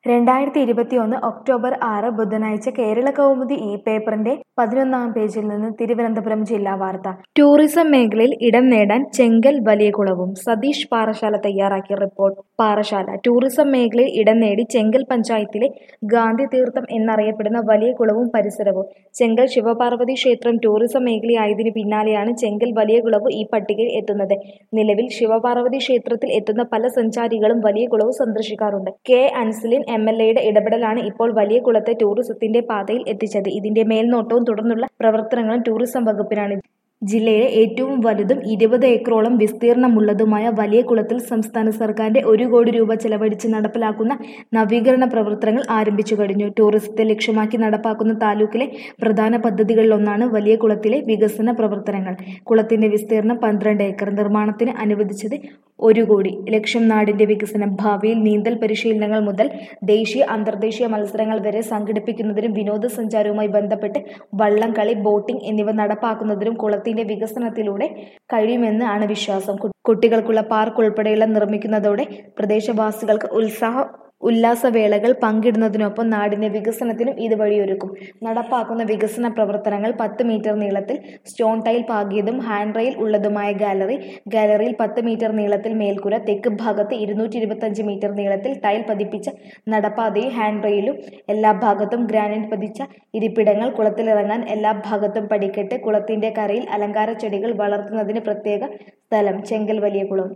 രണ്ടായിരത്തി ഇരുപത്തിയൊന്ന് ഒക്ടോബർ ആറ് ബുധനാഴ്ച കേരള കൗമുദി ഈ പേപ്പറിന്റെ പതിനൊന്നാം പേജിൽ നിന്ന് തിരുവനന്തപുരം ജില്ലാ വാർത്ത ടൂറിസം മേഖലയിൽ ഇടം നേടാൻ ചെങ്കൽ വലിയകുളവും സതീഷ് പാറശാല തയ്യാറാക്കിയ റിപ്പോർട്ട് പാറശാല ടൂറിസം മേഖലയിൽ ഇടം നേടി ചെങ്കൽ പഞ്ചായത്തിലെ ഗാന്ധി തീർത്ഥം എന്നറിയപ്പെടുന്ന വലിയകുളവും പരിസരവും ചെങ്കൽ ശിവപാർവതി ക്ഷേത്രം ടൂറിസം മേഖലയായതിനു പിന്നാലെയാണ് ചെങ്കൽ വലിയകുളവ് ഈ പട്ടികയിൽ എത്തുന്നത് നിലവിൽ ശിവപാർവതി ക്ഷേത്രത്തിൽ എത്തുന്ന പല സഞ്ചാരികളും വലിയ കുളവ് സന്ദർശിക്കാറുണ്ട് കെ അൻസലിൻ എം എൽ എയുടെ ഇടപെടലാണ് ഇപ്പോൾ വലിയ കുളത്തെ ടൂറിസത്തിന്റെ പാതയിൽ എത്തിച്ചത് ഇതിന്റെ മേൽനോട്ടവും തുടർന്നുള്ള പ്രവർത്തനങ്ങളും ടൂറിസം വകുപ്പിനാണ് ജില്ലയിലെ ഏറ്റവും വലുതും ഇരുപത് ഏക്കറോളം വിസ്തീർണമുള്ളതുമായ വലിയ കുളത്തിൽ സംസ്ഥാന സർക്കാരിന്റെ ഒരു കോടി രൂപ ചെലവഴിച്ച് നടപ്പിലാക്കുന്ന നവീകരണ പ്രവർത്തനങ്ങൾ ആരംഭിച്ചു കഴിഞ്ഞു ടൂറിസത്തെ ലക്ഷ്യമാക്കി നടപ്പാക്കുന്ന താലൂക്കിലെ പ്രധാന പദ്ധതികളിലൊന്നാണ് വലിയ കുളത്തിലെ വികസന പ്രവർത്തനങ്ങൾ കുളത്തിന്റെ വിസ്തീർണം പന്ത്രണ്ട് ഏക്കർ നിർമ്മാണത്തിന് അനുവദിച്ചത് ഒരു കോടി ലക്ഷ്യം നാടിന്റെ വികസനം ഭാവിയിൽ നീന്തൽ പരിശീലനങ്ങൾ മുതൽ ദേശീയ അന്തർദേശീയ മത്സരങ്ങൾ വരെ സംഘടിപ്പിക്കുന്നതിനും വിനോദസഞ്ചാരവുമായി ബന്ധപ്പെട്ട് വള്ളംകളി ബോട്ടിംഗ് എന്നിവ നടപ്പാക്കുന്നതിനും കുളത്തിന്റെ വികസനത്തിലൂടെ കഴിയുമെന്ന് ആണ് വിശ്വാസം കുട്ടികൾക്കുള്ള പാർക്ക് ഉൾപ്പെടെയുള്ള നിർമ്മിക്കുന്നതോടെ പ്രദേശവാസികൾക്ക് ഉത്സാഹ ഉല്ലാസവേളകൾ പങ്കിടുന്നതിനൊപ്പം നാടിന്റെ വികസനത്തിനും ഇത് വഴിയൊരുക്കും നടപ്പാക്കുന്ന വികസന പ്രവർത്തനങ്ങൾ പത്ത് മീറ്റർ നീളത്തിൽ സ്റ്റോൺ ടൈൽ പാകിയതും ഹാൻഡ് റെയിൽ ഉള്ളതുമായ ഗാലറി ഗാലറിയിൽ പത്ത് മീറ്റർ നീളത്തിൽ മേൽക്കൂര തെക്ക് ഭാഗത്ത് ഇരുന്നൂറ്റി ഇരുപത്തഞ്ച് മീറ്റർ നീളത്തിൽ ടൈൽ പതിപ്പിച്ച നടപ്പാതയും ഹാൻഡ് റെയിലും എല്ലാ ഭാഗത്തും ഗ്രാനൈറ്റ് പതിച്ച ഇരിപ്പിടങ്ങൾ കുളത്തിലിറങ്ങാൻ എല്ലാ ഭാഗത്തും പടിക്കെട്ട് കുളത്തിന്റെ കരയിൽ അലങ്കാര ചെടികൾ വളർത്തുന്നതിന് പ്രത്യേക സ്ഥലം ചെങ്കൽ വലിയ കുളം